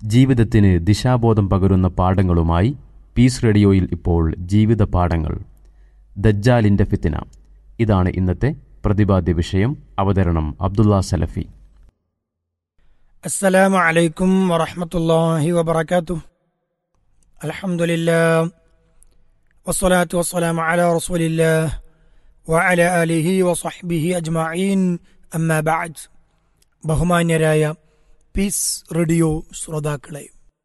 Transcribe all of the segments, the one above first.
ജീവിതത്തിന് ദിശാബോധം പകരുന്ന പാഠങ്ങളുമായി പീസ് റേഡിയോയിൽ ഇപ്പോൾ ജീവിത പാഠങ്ങൾ ദജ്ജാലിൻ്റെ ഫിത്തിന ഇതാണ് ഇന്നത്തെ പ്രതിപാദ്യ വിഷയം അവതരണം അബ്ദുള്ള സലഫി السلام عليكم ورحمة الله وبركاته الحمد لله والصلاة والسلام على رسول الله وعلى آله وصحبه أجمعين أما بعد ബഹുമാന്യരായ പീസ് റേഡിയോ ശ്രോതാക്കളെ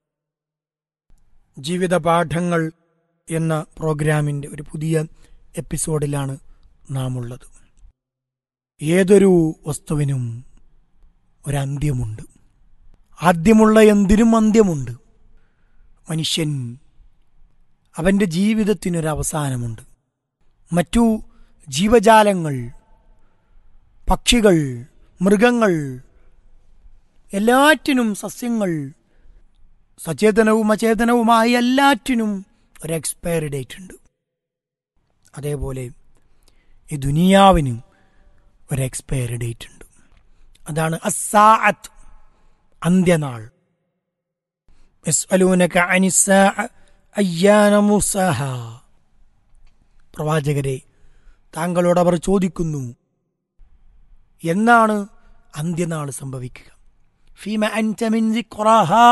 ജീവിത പാഠങ്ങൾ എന്ന പ്രോഗ്രാമിൻ്റെ ഒരു പുതിയ എപ്പിസോഡിലാണ് നാം ഉള്ളത് ഏതൊരു വസ്തുവിനും ഒരന്ത്യമുണ്ട് ആദ്യമുള്ള എന്തിനും അന്ത്യമുണ്ട് മനുഷ്യൻ അവൻ്റെ ജീവിതത്തിനൊരവസാനമുണ്ട് മറ്റു ജീവജാലങ്ങൾ പക്ഷികൾ മൃഗങ്ങൾ എല്ലാറ്റിനും സസ്യങ്ങൾ സചേതനവും അചേതനവുമായ എല്ലാറ്റിനും ഒരു എക്സ്പയറി ഡേറ്റ് ഉണ്ട് അതേപോലെ ഈ ദുനിയാവിന് ഒരു എക്സ്പയറി ഡേറ്റ് ഉണ്ട് അതാണ് അസാഅത്ത് അന്ത്യനാൾ യസ്അലൂനക അനിസ്സാഅ അയ്യാന മുർസാഹ പ്രവാചകരെ താങ്കളോട് അവർ ചോദിക്കുന്നു എന്നാണ് അന്ത്യനാൾ സംഭവിക്കുക ഫീമ അൻത മിൻ സിക്റാഹാ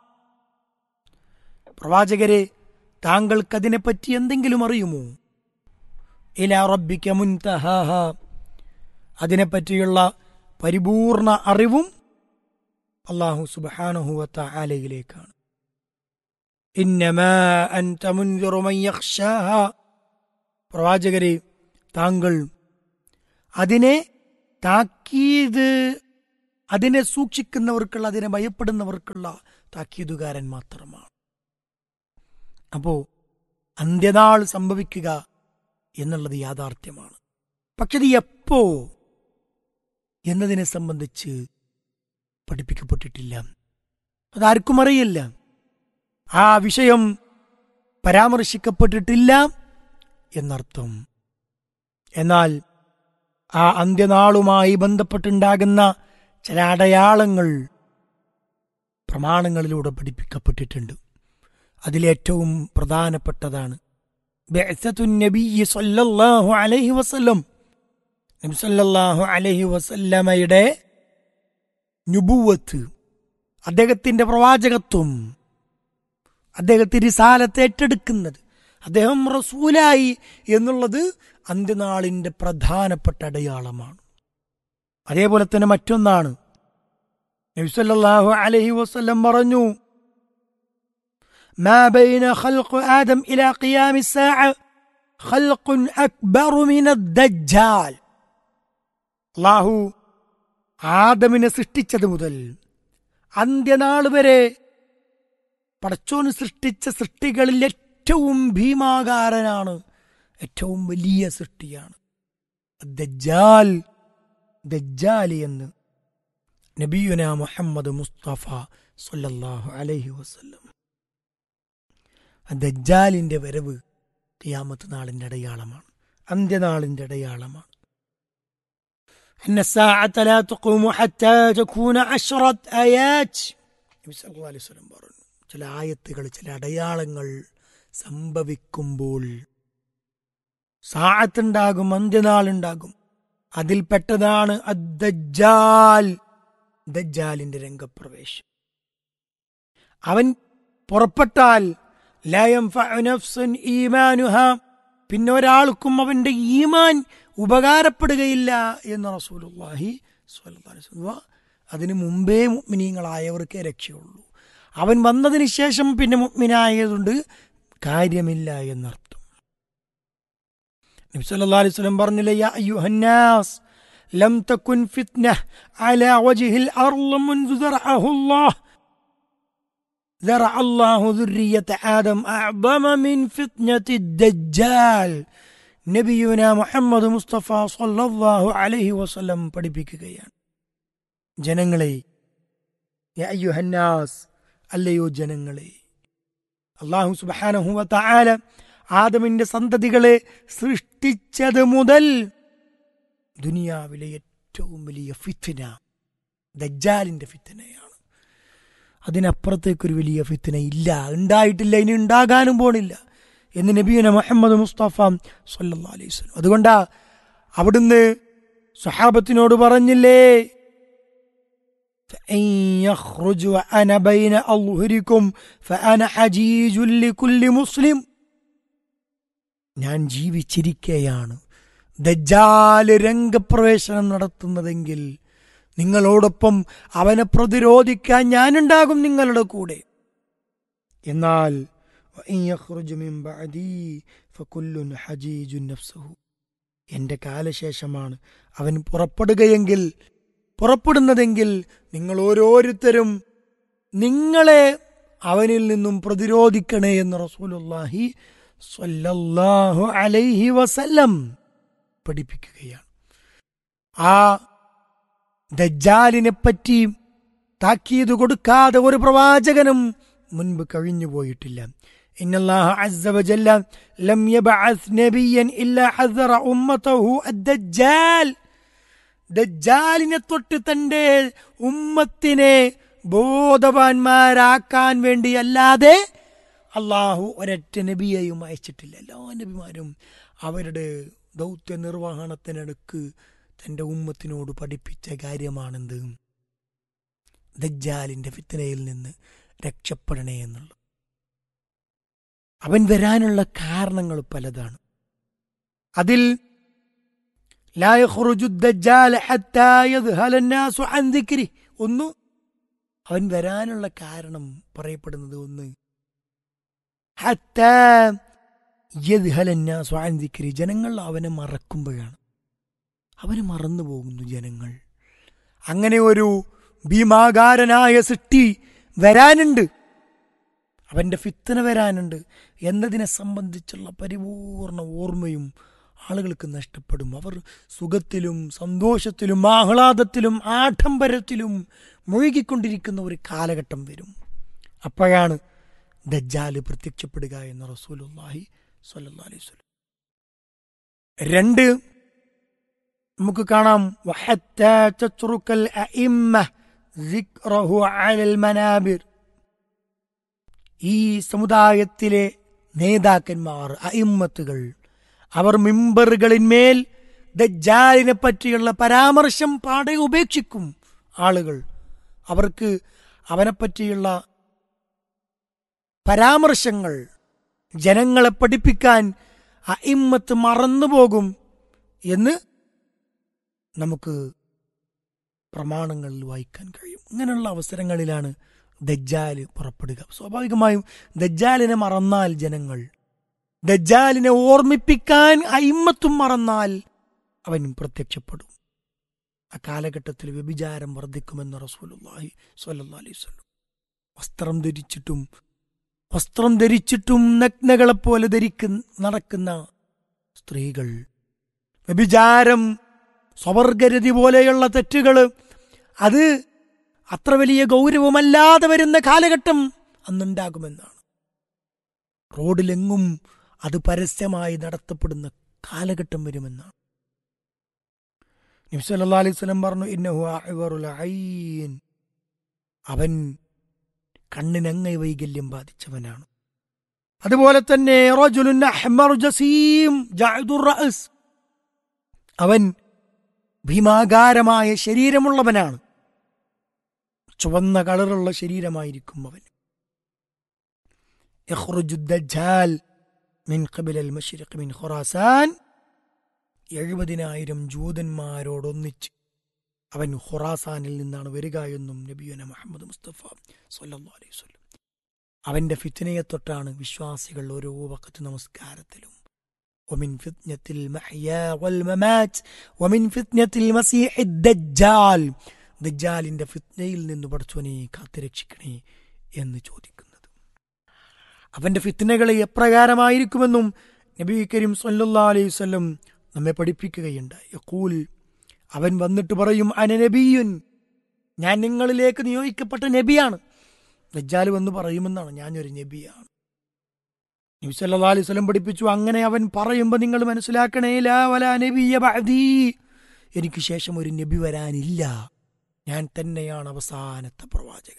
പ്രവാചകരെ താങ്കൾക്ക് അതിനെപ്പറ്റി എന്തെങ്കിലും അറിയുമോ ഇലാ റബ്ബിക മുൻതഹാഹ അതിനെപ്പറ്റിയുള്ള പരിപൂർണ അറിവും അള്ളാഹു സുബാനഹുവത്ത ആലയിലേക്കാണ് പ്രവാചകരെ താങ്കൾ അതിനെ താക്കീത് അതിനെ സൂക്ഷിക്കുന്നവർക്കുള്ള അതിനെ ഭയപ്പെടുന്നവർക്കുള്ള താക്കീതുകാരൻ മാത്രമാണ് അപ്പോ അന്ത്യനാൾ സംഭവിക്കുക എന്നുള്ളത് യാഥാർത്ഥ്യമാണ് പക്ഷെ ഇത് എപ്പോ എന്നതിനെ സംബന്ധിച്ച് പഠിപ്പിക്കപ്പെട്ടിട്ടില്ല അതാർക്കും അറിയില്ല ആ വിഷയം പരാമർശിക്കപ്പെട്ടിട്ടില്ല എന്നർത്ഥം എന്നാൽ ആ അന്ത്യനാളുമായി ബന്ധപ്പെട്ടുണ്ടാകുന്ന ചില അടയാളങ്ങൾ പ്രമാണങ്ങളിലൂടെ പഠിപ്പിക്കപ്പെട്ടിട്ടുണ്ട് അതിലേറ്റവും പ്രധാനപ്പെട്ടതാണ് നബി സല്ലല്ലാഹു അലൈഹി വസല്ലം നബി സല്ലല്ലാഹു അലൈഹി വസല്ലമയുടെ നുബുവത്ത് അദ്ദേഹത്തിന്റെ പ്രവാചകത്വം അദ്ദേഹത്തിന്റെ റിസാലത്തെ ഏറ്റെടുക്കുന്നത് അദ്ദേഹം റസൂലായി എന്നുള്ളത് അന്ത്യനാളിന്റെ പ്രധാനപ്പെട്ട അടയാളമാണ് അതേപോലെ തന്നെ മറ്റൊന്നാണ് നബിസല്ലാഹു അലഹി വസ്ല്ലം പറഞ്ഞു ما بين خلق آدم إلى قيام الساعة خلق أكبر من الدجال الله ആദമിനെ സൃഷ്ടിച്ചത് മുതൽ അന്ത്യനാൾ വരെ പടച്ചോന് സൃഷ്ടിച്ച സൃഷ്ടികളിൽ ഏറ്റവും ഭീമാകാരനാണ് ഏറ്റവും വലിയ സൃഷ്ടിയാണ് ദജ്ജാൽ ദജ്ജാലി എന്ന് നബിയുന മുഹമ്മദ് മുസ്തഫ സല്ലല്ലാഹു അലൈഹി വസല്ലം ദജ്ജാലിന്റെ വരവ് ഖിയാമത്ത് നാളിന്റെ അടയാളമാണ് അന്ത്യനാളിന്റെ അടയാളമാണ് أن الساعة لا تقوم حتى تكون عشرة آيات നബി സല്ലല്ലാഹു അലൈഹി വസല്ലം പറഞ്ഞു ചില ആയത്തുകൾ ചില അടയാളങ്ങൾ സംഭവിക്കുമ്പോൾ സാഴത്തുണ്ടാകും അന്ത്യനാളുണ്ടാകും അതിൽപ്പെട്ടതാണ് അദ്ദജ്ജാൽ ദജ്ജാലിന്റെ രംഗപ്രവേശം അവൻ പുറപ്പെട്ടാൽ ലയം ഈമാനുഹ പിന്നെ ഒരാൾക്കും അവന്റെ ഈമാൻ ഉപകാരപ്പെടുകയില്ല എന്ന് റസൂലുള്ളാഹി സ്വല്ലല്ലാഹു അലൈഹി വസല്ലം അതിനു മുമ്പേ മുഗ്മിനീങ്ങളായവർക്കേ രക്ഷയുള്ളൂ അവൻ വന്നതിന് ശേഷം പിന്നെ മുഗ്മിനായതുകൊണ്ട് കാര്യമില്ല എന്നർത്ഥം നബി സല്ലല്ലാഹു അലൈഹി വസല്ലം പറഞ്ഞില്ലേ യാ അയ്യുഹന്നാസ് ലം തകുൻ ഫിത്ന അലാ വജ്ഹിൽ അർള് മുൻദു ദറഅഹു അല്ലാഹ് ذرع الله ذرية آدم أعظم من فتنة الدجال നബിയുന മുഹമ്മദ് മുസ്തഫ സല്ലല്ലാഹു അലൈഹി വസല്ലം പഠിപ്പിക്കുകയാണ് ജനങ്ങളെ യാ അയ്യുഹന്നാസ് അല്ലയോ ജനങ്ങളെ അള്ളാഹു സുബ്ഹാനഹു വ തആല ആദമിന്റെ സന്തതികളെ സൃഷ്ടിച്ചത് മുതൽ ദുനിയാവിലെ ഏറ്റവും വലിയ ഫിത്തിന ദജ്ജാലിന്റെ ഫിത്തനയാണ് അതിനപ്പുറത്തേക്കൊരു വലിയ ഫിത്തിന ഇല്ല ഉണ്ടായിട്ടില്ല ഇനി ഉണ്ടാകാനും പോണില്ല എന്ന് നബീന മുഹമ്മദ് മുസ്തഫ സല്ലല്ലാഹു അലൈഹി വസല്ലം അതുകൊണ്ടാ അവിടുന്ന് സഹാബത്തിനോട് പറഞ്ഞില്ലേ فإن يخرج وأنا بين أظهركم فأنا حجيج لكل مسلم ഞാൻ ജീവിച്ചിരിക്കെയാണ് ദജ്ജാല് രംഗപ്രവേശനം നടത്തുന്നതെങ്കിൽ നിങ്ങളോടൊപ്പം അവനെ പ്രതിരോധിക്കാൻ ഞാനുണ്ടാകും നിങ്ങളുടെ കൂടെ എന്നാൽ وإن يخرج من بعدي فكل حجيج نفسه എന്റെ കാലശേഷമാണ് അവൻ പുറപ്പെടുകയെങ്കിൽ പുറപ്പെടുന്നതെങ്കിൽ നിങ്ങൾ ഓരോരുത്തരും നിങ്ങളെ അവനിൽ നിന്നും പ്രതിരോധിക്കണേ എന്ന് റസൂലുള്ളാഹി സ്വല്ലല്ലാഹു അലൈഹി വസല്ലം പഠിപ്പിക്കുകയാണ് ആ ദജ്ജാലിനെ പറ്റി താക്കീത് കൊടുക്കാതെ ഒരു പ്രവാചകനും മുൻപ് കഴിഞ്ഞു പോയിട്ടില്ല إن الله عز وجل لم يبعث نبيا إلا حذر أمته الدجال ദജ്ജാലിനെ തൊട്ട് തന്റെ ഉമ്മത്തിനെ ബോധവാന്മാരാക്കാൻ വേണ്ടിയല്ലാതെ അള്ളാഹു ഒരൊറ്റ നബിയെയും അയച്ചിട്ടില്ല എല്ലാ നബിമാരും അവരുടെ ദൗത്യ നിർവഹണത്തിനിടക്ക് തന്റെ ഉമ്മത്തിനോട് പഠിപ്പിച്ച കാര്യമാണെന്ത് ദജ്ജാലിന്റെ ഫിത്തനയിൽ നിന്ന് രക്ഷപ്പെടണേ എന്നുള്ളത് അവൻ വരാനുള്ള കാരണങ്ങൾ പലതാണ് അതിൽ لا يخرج الدجال حتى يذهل الناس عن ذكره ഒന്ന് അവൻ വരാനുള്ള കാരണം പറയപ്പെടുന്നത് ഒന്ന് حتى يذهل الناس عن ذكره ജനങ്ങൾ അവനെ മറക്കുമ്പോഴാണ് അവന് മറന്നു പോകുന്നു ജനങ്ങൾ അങ്ങനെ ഒരു ഭീമാകാരനായ സൃഷ്ടി വരാനുണ്ട് അവന്റെ ഫിത്തന വരാനുണ്ട് എന്നതിനെ സംബന്ധിച്ചുള്ള പരിപൂർണ ഓർമ്മയും ആളുകൾക്ക് നഷ്ടപ്പെടും അവർ സുഖത്തിലും സന്തോഷത്തിലും ആഹ്ലാദത്തിലും ആഡംബരത്തിലും മുഴുകിക്കൊണ്ടിരിക്കുന്ന ഒരു കാലഘട്ടം വരും അപ്പോഴാണ് ദജ്ജാല് പ്രത്യക്ഷപ്പെടുക എന്ന് റസൂലുള്ളാഹി സ്വല്ലല്ലാഹി അലൈഹി വസല്ലം രണ്ട് നമുക്ക് കാണാം وحتى تترك الأئمة ذكره على المنابر ഈ സമുദായത്തിലെ നേതാക്കന്മാർ അയിമ്മത്തുകൾ അവർ മിമ്പറുകളിന്മേൽ ദജ്ജാലിനെ പറ്റിയുള്ള പരാമർശം പാടെ ഉപേക്ഷിക്കും ആളുകൾ അവർക്ക് അവനെപ്പറ്റിയുള്ള പരാമർശങ്ങൾ ജനങ്ങളെ പഠിപ്പിക്കാൻ അയിമ്മത്ത് മറന്നുപോകും എന്ന് നമുക്ക് പ്രമാണങ്ങളിൽ വായിക്കാൻ കഴിയും ഇങ്ങനെയുള്ള അവസരങ്ങളിലാണ് ദജ്ജാല് പുറപ്പെടുക സ്വാഭാവികമായും ദജ്ജാലിനെ മറന്നാൽ ജനങ്ങൾ ദജ്ജാലിനെ ഓർമ്മിപ്പിക്കാൻ അയിമ്മത്തും മറന്നാൽ അവൻ പ്രത്യക്ഷപ്പെടും ആ കാലഘട്ടത്തിൽ വ്യഭിചാരം വർദ്ധിക്കുമെന്ന് റസൂലുള്ളാഹി സ്വല്ലല്ലാഹി അലൈഹി വസല്ലം വസ്ത്രം ധരിച്ചിട്ടും വസ്ത്രം ധരിച്ചിട്ടും നഗ്നകളെപ്പോലെ ധരിക്കുന്ന നടക്കുന്ന സ്ത്രീകൾ വ്യഭിചാരം സ്വവർഗരതി പോലെയുള്ള തെറ്റുകൾ അത് അത്ര വലിയ ഗൗരവമല്ലാതെ വരുന്ന കാലഘട്ടം അന്നുണ്ടാകുമെന്നാണ് റോഡിലെങ്ങും അത് പരസ്യമായി നടത്തപ്പെടുന്ന കാലഘട്ടം വരുമെന്നാണ് നബ്സല്ലാ അലൈഹി സ്വലം പറഞ്ഞു ഇന്നഹു അഅ്വറുൽ ഐൻ. അവൻ കണ്ണിനങ്ങൈ വൈകല്യം ബാധിച്ചവനാണ് അതുപോലെ തന്നെ റജുലുൻ അഹ്മറു ജസീം ജഅദുർ റഅസ്. അവൻ ഭീമാകാരമായ ശരീരമുള്ളവനാണ് ചുവന്ന കളറുള്ള ശരീരമായിരിക്കും അവൻ يخرج الدجال من قبل المشرق من خراسان എഴുപതിനായിരം ജൂതന്മാരോടൊന്നിച്ച് അവൻ ഖുറാസാനിൽ നിന്നാണ് വരിക എന്നും നബിയുന മുഹമ്മദ് മുസ്തഫ സല്ലല്ലാഹു അലൈഹി വസല്ലം അവന്റെ ഫിത്നയെ തൊട്ടാണ് വിശ്വാസികൾ ഓരോ വക്കത്ത് നമസ്കാരത്തിലും ومن فتنة المحيا والممات ومن فتنة المسيح الدجال ദജ്ജാലിന്റെ ഫിത്നയിൽ നിന്ന് പഠിച്ചവനെ കാത്തുരക്ഷിക്കണേ എന്ന് ചോദിക്കുന്നത് അവന്റെ ഫിത്നകളെ എപ്രകാരമായിരിക്കുമെന്നും നബി കരീം സല്ലല്ലാ അലൈഹി വസല്ലം നമ്മെ പഠിപ്പിക്കുകയുണ്ടായി യഖൂൽ അവൻ വന്നിട്ട് പറയും അന നബിയുൻ ഞാൻ നിങ്ങളിലേക്ക് നിയോഗിക്കപ്പെട്ട നബിയാണ് ദജ്ജാൽ വന്ന് പറയുമെന്നാണ് ഞാനൊരു നബിയാണ് നബി സല്ലല്ലാഹു അലൈഹി വസല്ലം പഠിപ്പിച്ചു അങ്ങനെ അവൻ പറയുമ്പോൾ നിങ്ങൾ മനസ്സിലാക്കണേ ലാ വലാ നബിയ ബഅദീ എനിക്ക് ശേഷം ഒരു നബി വരാനില്ല ഞാൻ തന്നെയാണ് അവസാനത്തെ പ്രവാചകൻ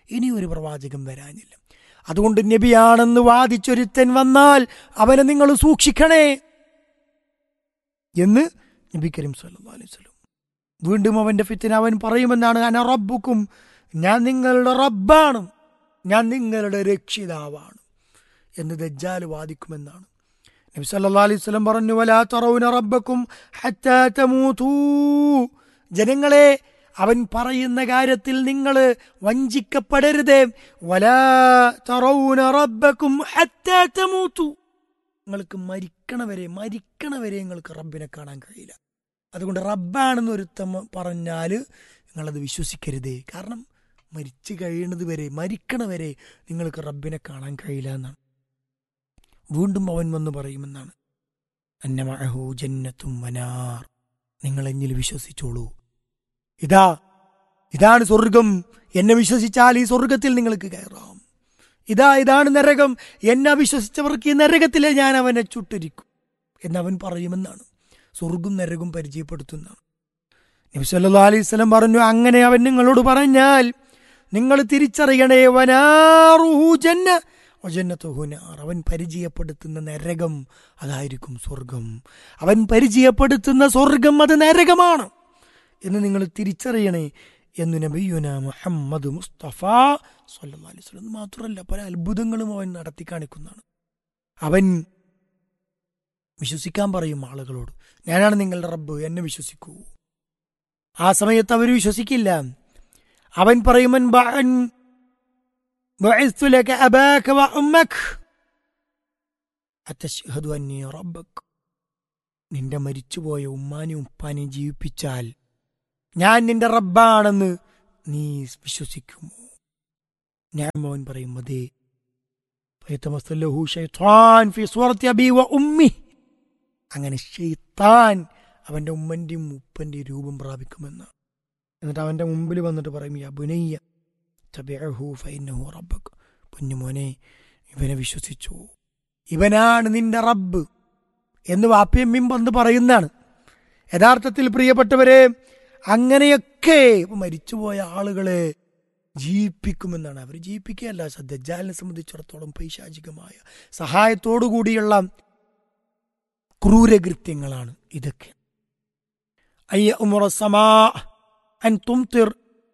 ഇനി ഒരു പ്രവാചകൻ വരാനില്ല അതുകൊണ്ട് നബിയാണെന്ന് വാദിച്ചൊരുത്തൻ വന്നാൽ അവനെ നിങ്ങൾ സൂക്ഷിക്കണേ എന്ന് നബി കരീം സല്ലല്ലാഹു അലൈഹി വസല്ലം വീണ്ടും അവന്റെ ഫിത്തിന് അവൻ പറയുമെന്നാണ് അന റബ്ബുക്കും ഞാൻ നിങ്ങളുടെ റബ്ബാണ് ഞാൻ നിങ്ങളുടെ രക്ഷിതാവാണ് എന്ന് ദജ്ജാൽ വാദിക്കുമെന്നാണ് നബി സല്ലല്ലാഹു അലൈഹി വസല്ലം പറഞ്ഞു വലാ തറൗന റബ്ബക്കും ഹത്താ തമൂതൂ ജനങ്ങളെ അവൻ പറയുന്ന കാര്യത്തിൽ നിങ്ങൾ വഞ്ചിക്കപ്പെടരുത് വലാ തറൗന റബ്ബക്കും ഹത്താ തമൂതൂ നിങ്ങൾക്ക് മരിക്കണവരെ മരിക്കണവരെ നിങ്ങൾക്ക് റബ്ബിനെ കാണാൻ കഴിയില്ല അതുകൊണ്ട് റബ്ബാണെന്ന് ഒരുത്തം പറഞ്ഞാൽ നിങ്ങളത് വിശ്വസിക്കരുതേ കാരണം മരിച്ചു കഴിയുന്നത് വരെ മരിക്കണവരെ നിങ്ങൾക്ക് റബ്ബിനെ കാണാൻ കഴിയില്ല എന്നാണ് വീണ്ടും അവൻ വന്ന് പറയുമെന്നാണ് അന്നമഹു ജന്നത്തും വനാർ നിങ്ങൾ എന്നിൽ വിശ്വസിച്ചോളൂ ഇതാ ഇതാണ് സ്വർഗം എന്നെ വിശ്വസിച്ചാൽ ഈ സ്വർഗത്തിൽ നിങ്ങൾക്ക് കയറാം ഇതാ ഇതാണ് നരകം എന്നെ വിശ്വസിച്ചവർക്ക് ഈ നരകത്തിലെ ഞാൻ അവനെ ചുട്ടരിക്കും എന്നവൻ പറയുമെന്നാണ് സ്വർഗം നരകം പരിചയപ്പെടുത്തുന്നതാണ് നബി സല്ലല്ലാഹു അലൈഹി വസല്ലം പറഞ്ഞു അങ്ങനെ അവൻ നിങ്ങളോട് പറഞ്ഞാൽ നിങ്ങൾ തിരിച്ചറിയണേ വനാറുഹു ജന്ന വജന്നത്തുഹു നാർ അവൻ പരിചയപ്പെടുത്തുന്ന നരകം അതായിരിക്കും സ്വർഗം അവൻ പരിചയപ്പെടുത്തുന്ന സ്വർഗം അത് നരകമാണ് എന്ന് നിങ്ങൾ തിരിച്ചറിയണേ എന്ന് നബിയുന മുഹമ്മദ് മുസ്തഫ സല്ലല്ലാഹു അലൈഹി വസല്ലം മാത്രമല്ല പല അത്ഭുതങ്ങളും അവൻ നടത്തി കാണിക്കുന്നതാണ് അവൻ വിശ്വസിക്കാൻ പറയും ആളുകളോട് ഞാനാണ് നിങ്ങളുടെ റബ്ബ് എന്നെ വിശ്വസിക്കൂ ആ സമയത്ത് അവർ വിശ്വസിക്കില്ല അവൻ പറയുമൻ ബഅൻ بعثت لك أباك وأمك أتشهد أني ربك നിന്റെ മരിച്ചുപോയ ഉമ്മാനെയും ഉപ്പാനെയും ജീവിപ്പിച്ചാൽ ഞാൻ നിന്റെ റബ്ബാണെന്ന് നീ വിശ്വസിക്കുമോ ഞാൻ മോൻ പറയും അതേ ഫയതമസ്സലഹു ശൈത്വാൻ ഫി സൂറത്തി അബി വ ഉമ്മി അങ്ങനെ ഷെയ്ത്താൻ അവന്റെ ഉമ്മന്റെയും ഉപ്പന്റെയും രൂപം പ്രാപിക്കുമെന്ന് എന്നിട്ട് അവന്റെ മുമ്പിൽ വന്നിട്ട് പറയും യാ ബുനയ്യ തബിഅഹു ഫൈനഹു റബ്ബക് പൊന്നുമോനെ ഇവനെ വിശ്വസിച്ചു ഇവനാണ് നിന്റെ റബ്ബ് എന്ന് വാപ്പിയമ്മയും വന്ന് പറയുന്നതാണ് യഥാർത്ഥത്തിൽ പ്രിയപ്പെട്ടവരെ അങ്ങനെയൊക്കെ ഇപ്പൊ മരിച്ചുപോയ ആളുകളെ ജീവിപ്പിക്കുമെന്നാണ് അവർ ജീവിപ്പിക്കുകയല്ല ദജ്ജാലിനെ സംബന്ധിച്ചിടത്തോളം പൈശാചികമായ സഹായത്തോടുകൂടിയുള്ള ക്രൂരകൃത്യങ്ങളാണ് ഇതൊക്കെ അയ്യ ഉമറ സമാ അൻ തുംതിർ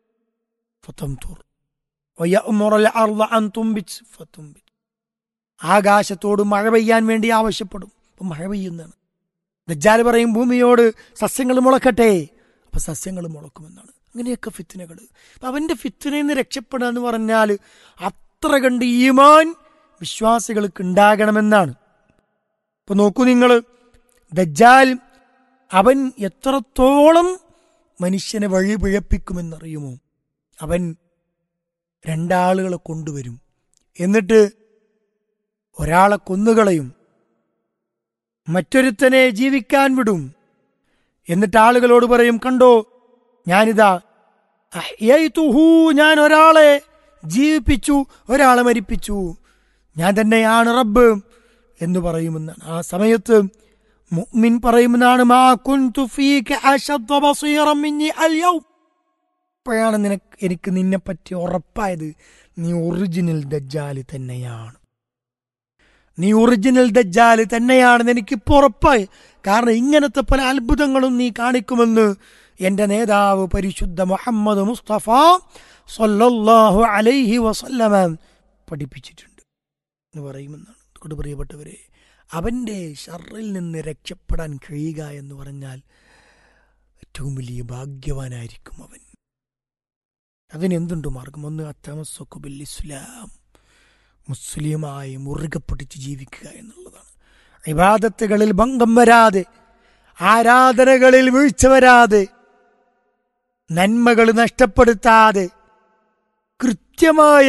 ഫതംതുർ ويأمر الأرض أن تنبت فتنبت ആകാശത്തോട് മഴ പെയ്യാൻ വേണ്ടി ആവശ്യപ്പെടും അപ്പം മഴ പെയ്യുന്നതാണ് ദജ്ജാൽ പറയും ഭൂമിയോട് സസ്യങ്ങൾ മുളക്കട്ടെ അപ്പൊ സസ്യങ്ങൾ മുളക്കുമെന്നാണ് അങ്ങനെയൊക്കെ ഫിത്തിനകൾ അപ്പൊ അവന്റെ ഫിത്തിനയിൽ നിന്ന് രക്ഷപ്പെടുക എന്ന് പറഞ്ഞാൽ അത്ര കണ്ട് ഈമാൻ വിശ്വാസികൾക്ക് ഉണ്ടാകണമെന്നാണ് ഇപ്പൊ നോക്കൂ നിങ്ങൾ ദജ്ജാൽ അവൻ എത്രത്തോളം മനുഷ്യനെ വഴി പിഴപ്പിക്കുമെന്നറിയുമോ അവൻ രണ്ടാളുകളെ കൊണ്ടുവരും എന്നിട്ട് ഒരാളെ കൊന്നുകളയും മറ്റൊരുത്തനെ ജീവിക്കാൻ വിടും എന്നിട്ട് ആളുകളോട് പറയും കണ്ടോ ഞാനിതാ അഹ്യയ്തുഹു, ഞാൻ ഒരാളെ ജീവിപ്പിച്ചു ഒരാളെ മരിപ്പിച്ചു ഞാൻ തന്നെയാണ് റബ്ബ് എന്ന് പറയുമെന്നാണ് ആ സമയത്ത് മുഅ്മിൻ പറയുമെന്നാണ് മാ കുൻതു ഫീക അശദ്ദ ബസീറൻ മിന്നി അൽയൗം ഇപ്പോഴാണ് നിനക്ക് എനിക്ക് നിന്നെ പറ്റി ഉറപ്പായത് നീ ഒറിജിനൽ ദജ്ജാല് തന്നെയാണ് നീ ഒറിജിനൽ ദജ്ജാല് തന്നെയാണെന്ന് എനിക്കിപ്പോൾ ഉറപ്പായി കാരണം ഇങ്ങനത്തെ പല അത്ഭുതങ്ങളും നീ കാണിക്കുമെന്ന് എന്റെ നേതാവ് പരിശുദ്ധ മുഹമ്മദ് മുസ്തഫ സല്ലല്ലാഹു അലൈഹി വസല്ലമ പഠിപ്പിച്ചിട്ടുണ്ട് എന്ന് പറയുമെന്നാണ് അതുകൊണ്ട് പ്രിയപ്പെട്ടവരെ അവന്റെ ഷറിൽ നിന്ന് രക്ഷപ്പെടാൻ കഴിയുക എന്ന് പറഞ്ഞാൽ ഏറ്റവും വലിയ ഭാഗ്യവാനായിരിക്കും അവൻ അതിനെന്തുണ്ട് മാർഗം ഒന്ന് അത്തമസ്വക്കുബിൽ ഇസ്ലാം മുസ്ലിമായി മുറുകെ പിടിച്ച് ജീവിക്കുക എന്നുള്ളതാണ് ഇബാദത്തുകളിൽ ഭംഗം വരാതെ ആരാധനകളിൽ വീഴ്ച വരാതെ നന്മകൾ നഷ്ടപ്പെടുത്താതെ കൃത്യമായ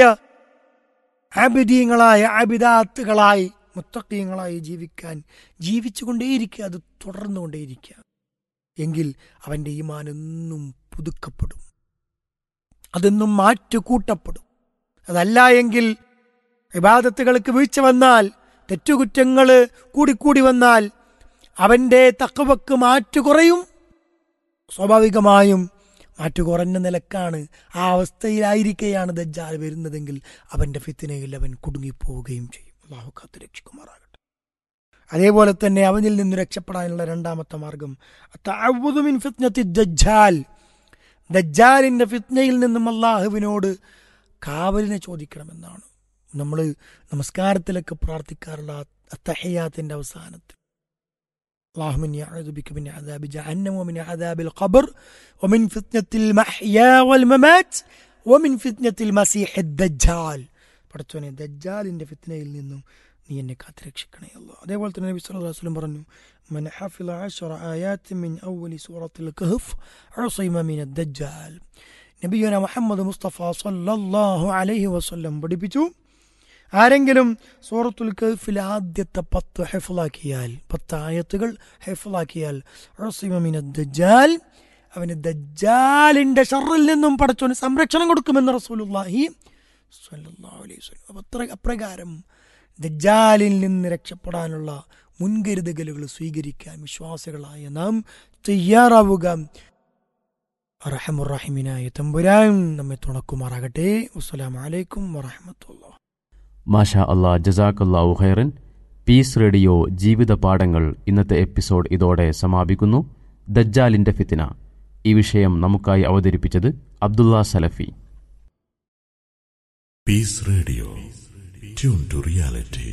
ആബിദീങ്ങളായ ആബിദാത്തുകളായി മുത്തക്കീങ്ങളായി ജീവിക്കാൻ ജീവിച്ചുകൊണ്ടേയിരിക്കുക അത് തുടർന്നുകൊണ്ടേയിരിക്കുക എങ്കിൽ അവന്റെ ഈമാൻ എന്നും പുതുക്കപ്പെടും അതെന്നും മാറ്റുകൂട്ടപ്പെടും അതല്ല എങ്കിൽ വിവാദത്തുകൾക്ക് വീഴ്ച വന്നാൽ തെറ്റുകുറ്റങ്ങൾ കൂടിക്കൂടി വന്നാൽ അവന്റെ തക്കവക്ക് മാറ്റു കുറയും സ്വാഭാവികമായും മാറ്റു കുറഞ്ഞ നിലക്കാണ് ആ അവസ്ഥയിലായിരിക്കെയാണ് ദജ്ജാൽ വരുന്നതെങ്കിൽ അവന്റെ ഫിത്തിനയിൽ അവൻ കുടുങ്ങിപ്പോവുകയും ചെയ്യും അള്ളാഹു കാത്തു രക്ഷിക്കുമാറാകട്ടെ അതേപോലെ തന്നെ അവനിൽ നിന്ന് രക്ഷപ്പെടാനുള്ള രണ്ടാമത്തെ മാർഗം തഅവ്വുദു മിൻ ഫിത്നത്തി ദജ്ജാൽ ദജ്ജാലിന്റെ ഫിത്നയിൽ നിന്നും അള്ളാഹുവിനോട് കാവലിനെ ചോദിക്കണമെന്നാണ് നമ്മൾ നമസ്കാരത്തിലൊക്കെ പ്രാർത്ഥിക്കാറുള്ള അത്തഹയാത്തിന്റെ അവസാനത്തിൽ اللهم إني أعوذ بك من عذاب جهنم ومن عذاب القبر ومن فتنة المحيا والممات ومن فتنة المسيح الدجال പഠിച്ചോനെ ദജ്ജാലിന്റെ ഫിത്നയിൽ നിന്നും നീ എന്നെ കാത്തുരക്ഷിക്കണേ അല്ലോ അതേപോലെ തന്നെ നബി സല്ലല്ലാഹു അലൈഹി വസല്ലം പറഞ്ഞു من حفظ عشر آيات من أول سورة الكهف عصم من الدجال നബിയുന മുഹമ്മദ് മുസ്തഫ സല്ലല്ലാഹു അലൈഹി വസല്ലം പഠിപ്പിച്ചു ആരെങ്കിലും സൂറത്തുൽ കഹ്ഫിലെ ആദ്യത്തെ പത്ത് ഹെഫലാക്കിയാൽ പത്ത് ആയത്തുകൾ ഹെഫലാക്കിയാൽ ഉസിമമിന ദജ്ജാൽ അവന് ദജ്ജാലിന്റെ ഷറിൽ നിന്നും പടച്ചോന് സംരക്ഷണം കൊടുക്കുമെന്ന് റസൂലുള്ളാഹി സ്വല്ലല്ലാഹു അലൈഹി വസല്ലം അപ്പോൾ അത്ര അപ്രകാരം ദജ്ജാലിൽ നിന്ന് രക്ഷപ്പെടാനുള്ള മുൻകരുതലുകൾ സ്വീകരിക്കാൻ വിശ്വാസികളായ നാം തയ്യാറാവുക അറഹമുറഹിമിനായ തമ്പുരാൻ നമ്മെ തുണക്കുമാറാകട്ടെ വസ്സലാമലൈക്കും വറഹമത്തുള്ള മാഷാ അള്ളാ ജസാക്കല്ലാഹു ഖൈറൻ പീസ് റേഡിയോ ജീവിത പാഠങ്ങൾ ഇന്നത്തെ എപ്പിസോഡ് ഇതോടെ സമാപിക്കുന്നു ദജ്ജാലിന്റെ ഫിത്തിന ഈ വിഷയം നമുക്കായി അവതരിപ്പിച്ചത് അബ്ദുള്ള സലഫി Peace Radio. Tune to reality.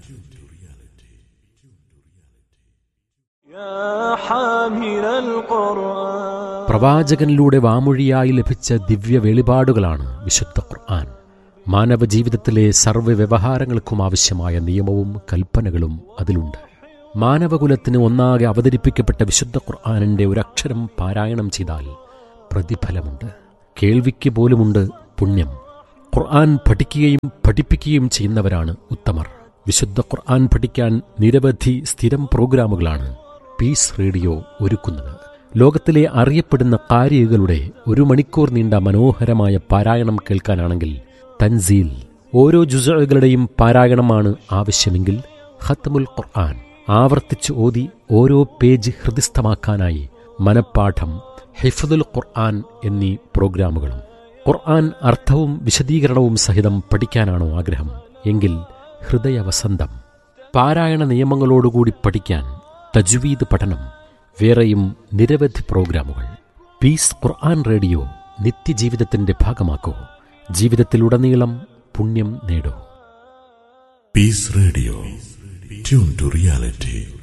يا حامل القرآن പ്രവാചകനിലൂടെ വാമൊഴിയായി ലഭിച്ച ദിവ്യ വെളിപാടുകളാണ് വിശുദ്ധ ഖുർആൻ മാനവ ജീവിതത്തിലെ സർവ്വ വ്യവഹാരങ്ങൾക്കും ആവശ്യമായ നിയമവും കൽപ്പനകളും അതിലുണ്ട് മാനവകുലത്തിന് ഒന്നാകെ അവതരിപ്പിക്കപ്പെട്ട വിശുദ്ധ ഖുർആാനിന്റെ ഒരക്ഷരം പാരായണം ചെയ്താൽ പ്രതിഫലമുണ്ട് കേൾവിക്ക് പോലുമുണ്ട് പുണ്യം ഖുർആൻ പഠിക്കുകയും പഠിപ്പിക്കുകയും ചെയ്യുന്നവരാണ് ഉത്തമർ വിശുദ്ധ ഖുർആൻ പഠിക്കാൻ നിരവധി സ്ഥിരം പ്രോഗ്രാമുകളാണ് പീസ് റേഡിയോ ഒരുക്കുന്നത് ലോകത്തിലെ അറിയപ്പെടുന്ന കാരികളുടെ ഒരു മണിക്കൂർ നീണ്ട മനോഹരമായ പാരായണം കേൾക്കാനാണെങ്കിൽ തൻസീൽ ഓരോ ജുസകളുടെയും പാരായണമാണ് ആവശ്യമെങ്കിൽ ഖത്മുൽ ഖുർആൻ ആവർത്തിച്ച് ഓതി ഓരോ പേജ് ഹൃദിസ്ഥമാക്കാനായി മനപ്പാഠം ഹിഫദുൽ ഖുർആൻ എന്നീ പ്രോഗ്രാമുകളും ഖുർആൻ അർത്ഥവും വിശദീകരണവും സഹിതം പഠിക്കാനാണോ ആഗ്രഹം എങ്കിൽ ഹൃദയവസന്തം പാരായണ നിയമങ്ങളോടുകൂടി പഠിക്കാൻ തജ്വീദ് പഠനം വേറെയും നിരവധി പ്രോഗ്രാമുകൾ പീസ് ഖുർആൻ റേഡിയോ നിത്യജീവിതത്തിന്റെ ഭാഗമാക്കൂ ജീവിതത്തിലുടനീളം പുണ്യം നേടൂ Peace Radio. Tune to reality.